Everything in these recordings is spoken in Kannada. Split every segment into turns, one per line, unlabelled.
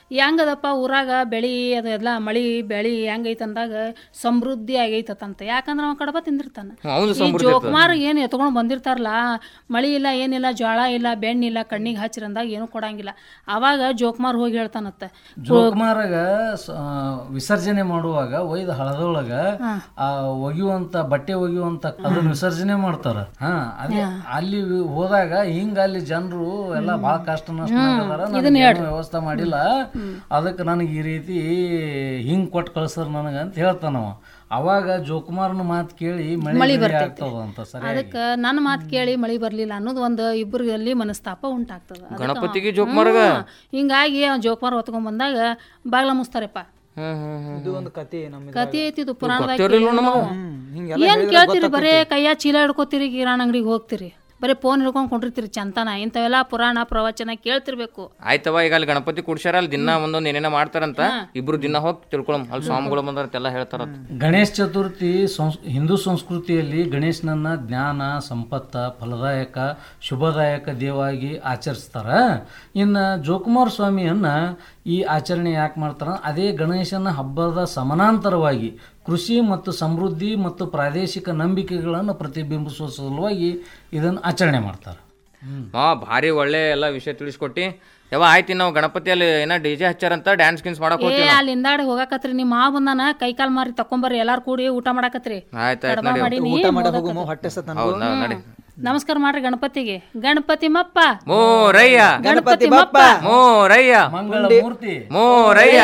ಹೆಂಗದಪ್ಪ ಊರಾಗ ಬೆಳಿ ಅದೆಲ್ಲ ಮಳಿ ಬೆಳಿ ಹೆಂಗೈತೆ ಅಂದಾಗ ಸಮೃದ್ಧಿ ಆಗೈತಂತ ಯಾಕಂದ್ರೆ ಅವ ಕಡಬ ತಿಂದಿರ್ತಾನ
ಅವ್ನು
ಈ ಜೋಕುಮಾರ್ ಏನು ಎತ್ಕೊಂಡು ಬಂದಿರ್ತಾರಲ್ಲ ಮಳಿ ಇಲ್ಲ ಏನಿಲ್ಲ ಜ್ವಾಳ ಇಲ್ಲ ಬೆಣ್ಣಿಲ್ಲ ಕಣ್ಣಿಗೆ ಹಚ್ಚಿರಂದಾಗ ಏನು ಕೊಡಂಗಿಲ್ಲ ಅವಾಗ ಜೋಕುಮಾರ್ ಹೋಗಿ ಹೇಳ್ತಾನತ್ತ
ಜೋಕುಮಾರಾಗ ಸ- ಆ, ವಿಸರ್ಜನೆ ಮಾಡುವಾಗ ಒಯ್ದ ಹಳದೊಳಗ ಆ ಒಗಿಯುವಂತ ಬಟ್ಟೆ ಒಗಿಯುವಂತ ಅದನ್ನ ವಿಸರ್ಜನೆ ಮಾಡ್ತಾರ ಹಾ ಅದೇ ಅಲ್ಲಿ ವಿ- ಹೋದಾಗ ಹಿಂಗ ಅಲ್ಲಿ ಜನರು ಎಲ್ಲ ಬಹಳ ಕಷ್ಟ ನಷ್ಟ ವ್ಯವಸ್ಥೆ ಮಾಡಿಲ್ಲ ಅದಕ್ಕೆ ನನಗೆ ಈ ರೀತಿ ಹಿಂಗ್ ಕೊಟ್ಟು ಕಳ್ಸರ್ ನನಗ ಅಂತ ಹೇಳ್ತಾನವ ಅವಾಗ ಜೋಕುಮಾರ್ನ ಮಾತು ಕೇಳಿ ಮಳೆ ಆಗ್ತದ ಅಂತ ಸರಿ
ಅದಕ್ಕೆ ನನ್ನ ಮಾತು ಕೇಳಿ ಮಳಿ ಬರ್ಲಿಲ್ಲ ಅನ್ನೋದು ಒಂದು ಇಬ್ಬರಲ್ಲಿ ಮನಸ್ತಾಪ ಉಂಟಾಗ್ತದ ಅದಕ್ಕ
ಗಣಪತಿಗೆ ಜೋಕುಮಾರ್ಗ?
ಹ್ಮ್. ಹಿಂಗಾಗಿ ಅವ ಜೋಕುಮಾರ್ ಹೊತ್ಕೊಂಡ್ ಬಂದಾಗ ಬಾಗ್ಲ ಮುಸ್ತಾರಪ್ಪ
ಹ್ಮ್ ಹ್ಮ್ ಹ್ಮ್
ಇದು ಒಂದು ಕತೆ ನಮ್ಮ
ಕತಿ ಐತಿ ಇದು ಪುರಾಣದಾಗ
ಗೊತ್ತಿರ್ಲಿಲ್ಲ ನಮಗ.
ಹಿಂಗೆಲ್ಲ
ಏನ್ ಕೇಳ್ತೀರಿ ಬರೇ ಕೈಯ ಚೀಲ ಹಿಡ್ಕೋತೀರಿ ಕಿರಾಣ ಅಂಗಡಿಗೆ ಹೋಗ್ತೀರಿ ಬರೀ ಫೋನ್ ಹಿಡ್ಕೊಂಡ್ ಕೊಂಡಿರ್ತೀರಿ ಚಂತನ ಇಂಥವೆಲ್ಲ ಪುರಾಣ ಪ್ರವಚನ ಕೇಳ್ತಿರ್ಬೇಕು
ಆಯ್ತವ ಈಗ ಅಲ್ಲಿ ಗಣಪತಿ ಕುಡ್ಸ್ಯಾರ ಅಲ್ಲಿ ದಿನ ಒಂದೊಂದ್ ಏನೇನ ಮಾಡ್ತಾರಂತ ಇಬ್ರು ದಿನ ಹೋಗಿ ತಿಳ್ಕೊಳಮ್ ಅಲ್ಲಿ ಸ್ವಾಮಿಗಳು ಬಂದಾರಂತ ಎಲ್ಲ ಹೇಳ್ತಾರಂತ
ಗಣೇಶ ಚತುರ್ಥಿ ಸಂಸ್ ಹಿಂದೂ ಸಂಸ್ಕೃತಿಯಲ್ಲಿ ಗಣೇಶನನ್ನ ಜ್ಞಾನ ಸಂಪತ್ತ ಫಲದಾಯಕ ಶುಭದಾಯಕ ದೇವಾಗಿ ಆಚರಿಸ್ತಾರ ಇನ್ನು ಜೋಕುಮಾರ ಸ್ವಾಮಿಯನ್ನ ಈ ಆಚರಣೆ ಯಾಕೆ ಮಾಡ್ತಾರ ಅದೇ ಗಣೇಶನ ಹಬ್ಬದ ಸಮಾನಾಂತರವಾಗಿ ಕೃಷಿ ಮತ್ತು ಸಮೃದ್ಧಿ ಮತ್ತು ಪ್ರಾದೇಶಿಕ ನಂಬಿಕೆಗಳನ್ನು ಪ್ರತಿಬಿಂಬಿಸುವ ಸಲುವಾಗಿ ಇದನ್ನು ಆಚರಣೆ ಮಾಡ್ತಾರೆ
ಹಾ ಭಾರಿ ಒಳ್ಳೆ ಎಲ್ಲ ವಿಷಯ ತಿಳಿಸ್ಕೊಟ್ಟಿ ಯಾವ ಆಯ್ತು ನಾವು ಗಣಪತಿಯಲ್ಲಿ ಏನ ಡಿ ಜೆ ಹಚ್ಚಾರಂತ ಡ್ಯಾನ್ಸ್ ಗಿನ್ಸ್ ಮಾಡಕ್
ಏ
ಹೋಗ್ತೀವಿ
ಅಲ್ಲಿ ಹಿಂದಾಡಿ ಹೋಗಾಕತ್ರಿ ನಿಮ್ಮ ಮಾವ ಬಂದಾನ ಕೈ ಕಾಲ್ ಮಾರಿ ತಕೊಂಬರ್ರಿ ಎಲ್ಲಾರು ಕೂಡಿ ಊಟ ಮಾಡಾಕತ್ರಿ
ಆಯ್ತು ಆಯ್ತು
ಕಡಬ
ನಡಿ
ಮಾಡೀನಿ
ಊಟ ಮಾಡಕ್ ಹೋಗಮ್ಮ ಹೊಟ್ಟೆ ಸತ್ ನನಗೂ
ಹೌದ್ ನಾವ್ ನಡಿ
ನಮಸ್ಕಾರ ಮಾಡ್ರಿ ಗಣಪತಿಗೆ ಗಣಪತಿ ಮಪ್ಪ
ಮೋರಯ್ಯ
ಗಣಪತಿ ಮಪ್ಪ
ಮೋರಯ್ಯ
ಮಂಗಳ ಮೂರ್ತಿ
ಮೋರಯ್ಯ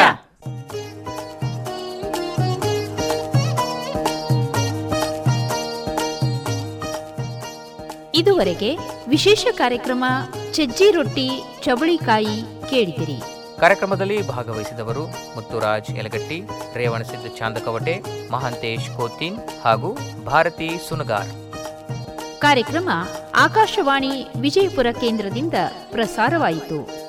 ಇದುವರೆಗೆ ವಿಶೇಷ ಕಾರ್ಯಕ್ರಮ ಸಜ್ಜಿ ರೊಟ್ಟಿ ಚವಳಿಕಾಯಿ ಕೇಳಿದಿರಿ
ಕಾರ್ಯಕ್ರಮದಲ್ಲಿ ಭಾಗವಹಿಸಿದವರು ಮುತ್ತುರಾಜ್ ಯಲಗಟ್ಟಿ ರೇವಣಸಿದ್ದ ಚಾಂದಕವಟೆ ಮಹಾಂತೇಶ್ ಕೋತಿನ್ ಹಾಗೂ ಭಾರತಿ ಸುನಗಾರ್
ಕಾರ್ಯಕ್ರಮ ಆಕಾಶವಾಣಿ ವಿಜಯಪುರ ಕೇಂದ್ರದಿಂದ ಪ್ರಸಾರವಾಯಿತು